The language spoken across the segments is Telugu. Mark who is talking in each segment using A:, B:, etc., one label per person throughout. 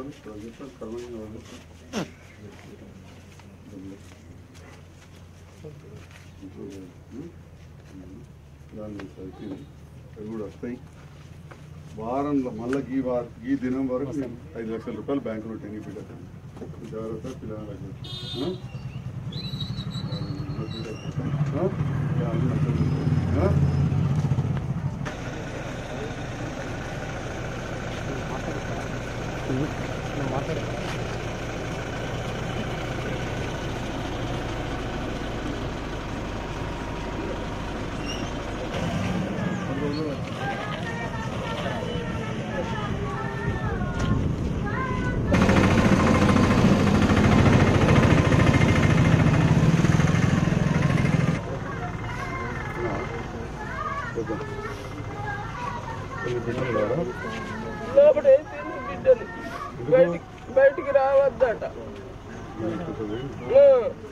A: అవి కూడా వస్తాయి వారంలో మళ్ళీ ఈ వార ఈ దినం వరకు నేను ఐదు లక్షల రూపాయలు బ్యాంకులో టెంగి పెట్టాను జాగ్రత్త పిల్లలకు ఆ? ఆ? యాభై లక్షల రూపాయలు. ఆ? చూద్దాం. కొన్ని బిడ్డలు ఉన్నారా?
B: లోపల వేసింది బిడ్డలు బయటికి బయటికి రావద్దట ఆ.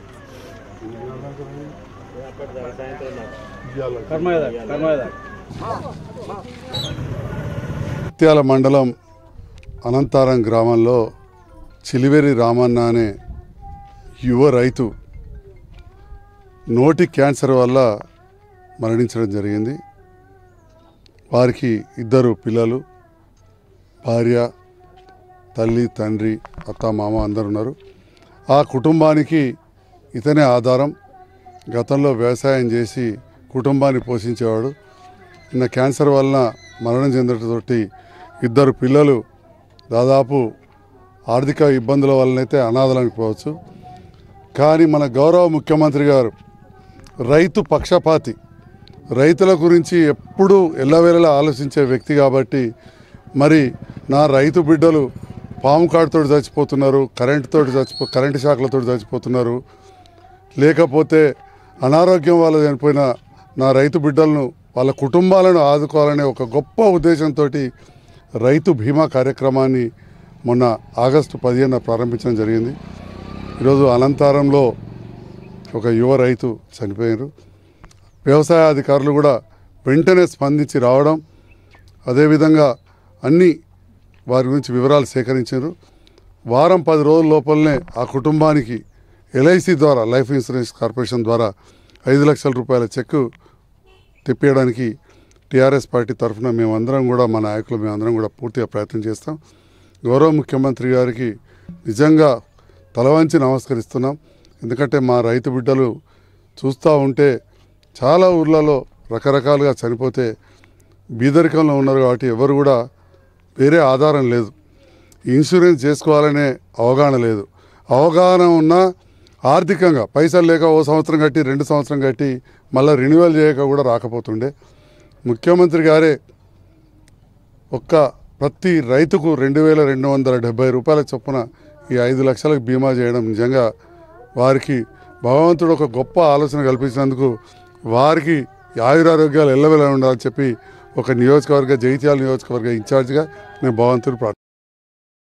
A: ముత్యాల మండలం అనంతారం గ్రామంలో చిలివెరి రామన్న అనే యువ రైతు నోటి క్యాన్సర్ వల్ల మరణించడం జరిగింది వారికి ఇద్దరు పిల్లలు భార్య తల్లి తండ్రి అత్త మామ అందరు ఉన్నారు ఆ కుటుంబానికి ఇతనే ఆధారం గతంలో వ్యవసాయం చేసి కుటుంబాన్ని పోషించేవాడు నిన్న క్యాన్సర్ వలన మరణం చెందటతోటి ఇద్దరు పిల్లలు దాదాపు ఆర్థిక ఇబ్బందుల వలనైతే అనాథలకు పోవచ్చు కానీ మన గౌరవ ముఖ్యమంత్రి గారు రైతు పక్షపాతి రైతుల గురించి ఎప్పుడూ ఎల్లవేళలా ఆలోచించే వ్యక్తి కాబట్టి మరి నా రైతు బిడ్డలు పాము కాటుతో చచ్చిపోతున్నారు కరెంటుతో చచ్చిపో కరెంటు షాక్లతో చచ్చిపోతున్నారు లేకపోతే అనారోగ్యం వల్ల చనిపోయిన నా రైతు బిడ్డలను వాళ్ళ కుటుంబాలను ఆదుకోవాలనే ఒక గొప్ప ఉద్దేశంతో రైతు బీమా కార్యక్రమాన్ని మొన్న ఆగస్టు పదిహేన ప్రారంభించడం జరిగింది ఈరోజు అనంతారంలో ఒక యువ రైతు చనిపోయారు వ్యవసాయ అధికారులు కూడా వెంటనే స్పందించి రావడం అదేవిధంగా అన్ని వారి గురించి వివరాలు సేకరించారు వారం పది రోజుల లోపలనే ఆ కుటుంబానికి ఎల్ఐసి ద్వారా లైఫ్ ఇన్సూరెన్స్ కార్పొరేషన్ ద్వారా ఐదు లక్షల రూపాయల చెక్కు తెప్పియడానికి టీఆర్ఎస్ పార్టీ తరఫున మేమందరం కూడా మా నాయకులు మేమందరం కూడా పూర్తిగా ప్రయత్నం చేస్తాం గౌరవ ముఖ్యమంత్రి గారికి నిజంగా తలవంచి నమస్కరిస్తున్నాం ఎందుకంటే మా రైతు బిడ్డలు చూస్తూ ఉంటే చాలా ఊర్లలో రకరకాలుగా చనిపోతే బీదరికంలో ఉన్నారు కాబట్టి ఎవరు కూడా వేరే ఆధారం లేదు ఇన్సూరెన్స్ చేసుకోవాలనే అవగాహన లేదు అవగాహన ఉన్నా ఆర్థికంగా పైసలు లేక ఓ సంవత్సరం కట్టి రెండు సంవత్సరం కట్టి మళ్ళీ రెన్యువల్ చేయక కూడా రాకపోతుండే ముఖ్యమంత్రి గారే ఒక్క ప్రతి రైతుకు రెండు వేల రెండు వందల డెబ్బై రూపాయల చొప్పున ఈ ఐదు లక్షలకు బీమా చేయడం నిజంగా వారికి భగవంతుడు ఒక గొప్ప ఆలోచన కల్పించినందుకు వారికి ఆయురారోగ్యాలు ఎల్లవెల్ల ఉండాలని చెప్పి ఒక నియోజకవర్గ జైత్యాల నియోజకవర్గ ఇన్ఛార్జిగా నేను భగవంతుడు ప్రార్థన